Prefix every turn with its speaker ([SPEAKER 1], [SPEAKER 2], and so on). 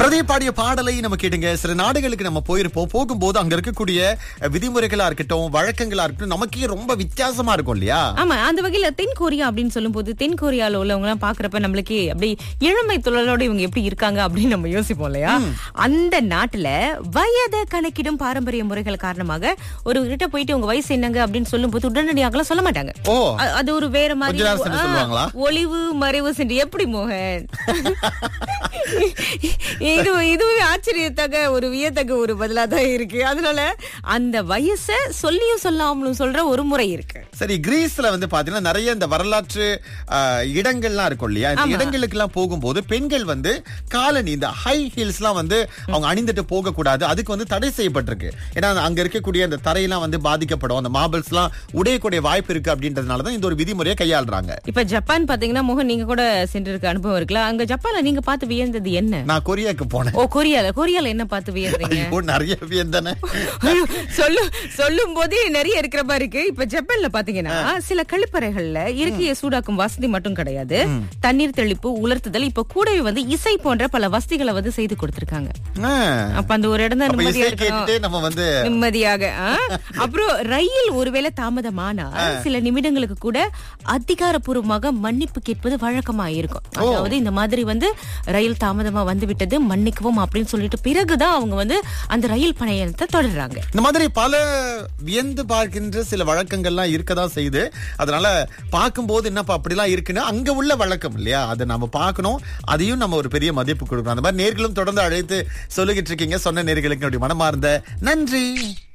[SPEAKER 1] பிரதீப் பாடிய பாடலை நம்ம கேட்டுங்க சில நாடுகளுக்கு நம்ம போயிருப்போம் போகும்போது அங்க இருக்கக்கூடிய அஹ், விதிமுறைகளா இருக்கட்டும் வழக்கங்களா இருக்கட்டும் நமக்கே ரொம்ப வித்தியாசமா இருக்கும் இல்லையா
[SPEAKER 2] ஆமா அந்த வகையில தென் கொரியா அப்படின்னு சொல்லும்போது தென் கொரியால உள்ளவங்க எல்லாம் பாக்குறப்ப நம்மளுக்கு அப்படி இளமை தொழிலோட இவங்க எப்படி இருக்காங்க அப்படின்னு நம்ம யோசிப்போம் இல்லையா அந்த நாட்டுல வயதை கணக்கிடும் பாரம்பரிய முறைகள் காரணமாக ஒரு கிட்ட போயிட்டு உங்க வயசு என்னங்க அப்படின்னு சொல்லும்போது உடனடியாக சொல்ல மாட்டாங்க
[SPEAKER 1] ஓ
[SPEAKER 2] அ- அது ஒரு வேற மாதிரி
[SPEAKER 1] கொஞ்ச நேரம் சென்று
[SPEAKER 2] ஆ,
[SPEAKER 1] சொல்லுவாங்களா?
[SPEAKER 2] ஒளிவு மறைவு சென்று எப்படி மோகன் இது இதுவே ஆச்சரியத்தக்க ஒரு வியத்தக்க ஒரு பதிலா தான் இருக்கு அதனால அந்த வயசை சொல்லியும் சொல்லாமலும் சொல்ற ஒரு முறை இருக்கு
[SPEAKER 1] சரி கிரீஸ்ல வந்து பாத்தீங்கன்னா நிறைய இந்த வரலாற்று அஹ், இடங்கள்லாம் இருக்கும் இல்லையா இந்த இடங்களுக்கு எல்லாம் போகும்போது பெண்கள் வந்து காலனி இந்த ஹை ஹீல்ஸ் எல்லாம் வந்து அவங்க அணிந்துட்டு போக கூடாது அதுக்கு வந்து தடை செய்யப்பட்டிருக்கு ஏன்னா அங்க இருக்கக்கூடிய அந்த தரையெல்லாம் வந்து பாதிக்கப்படும் அந்த மார்பிள்ஸ் எல்லாம் உடையக்கூடிய வாய்ப்பு இருக்கு அப்படின்றதுனாலதான் இந்த ஒரு விதிமுறையை கையாளுறாங்க
[SPEAKER 2] இப்ப ஜப்பான் பாத்தீங்கன்னா மோகன் நீங்க கூட சென்றிருக்க அனுபவம் இருக்குல்ல அங்க ஜப்பான்ல நீங்க பார்த்து வியந்தது என்ன
[SPEAKER 1] நான் கொரியாக்கு போனேன்
[SPEAKER 2] ஓ கொரியால கொரியால என்ன பார்த்து வியந்தீங்க
[SPEAKER 1] ஐயோ நிறைய வியந்தன
[SPEAKER 2] ஐயோ, சொல்லு சொல்லும் போதே நிறைய இருக்கிற மாதிரி இருக்கு இப்ப ஜப்பான்ல பாத்தீங்கன்னா சில கழிப்பறைகள்ல இருக்கையை சூடாக்கும் வசதி மட்டும் கிடையாது தண்ணீர் தெளிப்பு உலர்த்துதல் இப்ப கூடவே வந்து இசை போன்ற பல வசதிகளை வந்து செய்து கொடுத்திருக்காங்க அப்ப அந்த ஒரு இடம் தான்
[SPEAKER 1] அப்ப
[SPEAKER 2] நிம்மதியா
[SPEAKER 1] இசை
[SPEAKER 2] இருக்கணும்
[SPEAKER 1] கேட்டுட்டே நம்ம வந்து
[SPEAKER 2] நிம்மதியாக ஆ? அப்புறம் ரயில் ஒருவேளை தாமதமானா சில நிமிடங்களுக்கு கூட அதிகாரப்பூர்வமாக மன்னிப்பு கேட்பது வழக்கமா இருக்கும் அதாவது இந்த மாதிரி வந்து ரயில் தாமதமா வந்து விட்டது மன்னிக்கவும் அப்படின்னு சொல்லிட்டு பிறகுதான் அவங்க வந்து அந்த ரயில் பயணத்தை தொடர்றாங்க
[SPEAKER 1] இந்த மாதிரி பல வியந்து பார்க்கின்ற சில வழக்கங்கள்லாம் இருக்கதான் செய்யுது அதனால பார்க்கும்போது என்னப்பா அப்படிலாம் இருக்குன்னு அங்க உள்ள வழக்கம் இல்லையா அதை நம்ம பார்க்கணும் அதையும் நம்ம ஒரு பெரிய மதிப்பு கொடுக்கணும் அந்த மாதிரி நேர்களும் தொடர்ந்து அழைத்து சொல்லிக்கிட்டு இருக்கீங்க சொன்ன நேர்களுக்கு என்னுடைய மனமார்ந்த நன்றி